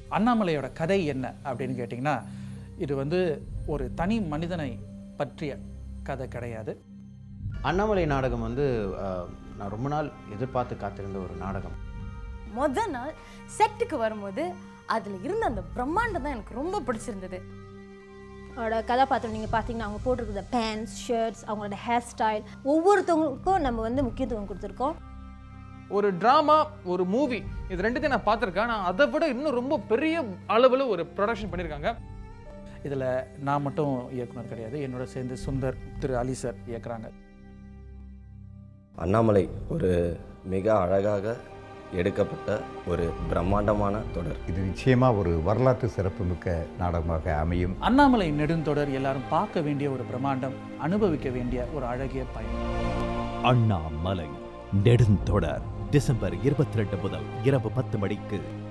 அண்ணாமலையோட கதை என்ன அப்படின்னு கேட்டிங்கன்னா இது வந்து ஒரு தனி மனிதனை பற்றிய கதை கிடையாது அண்ணாமலை நாடகம் வந்து அஹ், நான் ரொம்ப நாள் எதிர்பார்த்து காத்திருந்த ஒரு நாடகம் முத நாள் செட்டுக்கு வரும்போது அதில் இருந்த அந்த பிரம்மாண்டம் தான் எனக்கு ரொம்ப பிடிச்சிருந்தது அவரோட கதாபாத்திரம் நீங்கள் பார்த்தீங்கன்னா அவங்க போட்டிருக்கிற பேண்ட்ஸ் ஷர்ட்ஸ் அவங்களோட ஹேர் ஸ்டைல் ஒவ்வொருத்தவங்களுக்கும் நம்ம வந்து முக்கியத்துவம் கொடுத்துருக்கோம் ஒரு ட்ராமா ஒரு மூவி இது ரெண்டுத்தையும் நான் பார்த்துருக்கேன் ஆனால் அதை விட இன்னும் ரொம்ப பெரிய அளவில் ஒரு ப்ரொடக்ஷன் பண்ணியிருக்காங்க இதில் நான் மட்டும் இயக்குனர் கிடையாது என்னோட சேர்ந்து சுந்தர் திரு அலி சார் இயக்குறாங்க அண்ணாமலை ஒரு மிக அழகாக எடுக்கப்பட்ட ஒரு பிரம்மாண்டமான தொடர் இது நிச்சயமாக ஒரு வரலாற்று சிறப்புமிக்க நாடகமாக அமையும் அண்ணாமலை நெடுந்தொடர் எல்லாரும் பார்க்க வேண்டிய ஒரு பிரம்மாண்டம் அனுபவிக்க வேண்டிய ஒரு அழகிய பயணம் அண்ணாமலை நெடுந்தொடர் டிசம்பர் இருபத்தி ரெண்டு முதல் இரவு பத்து மணிக்கு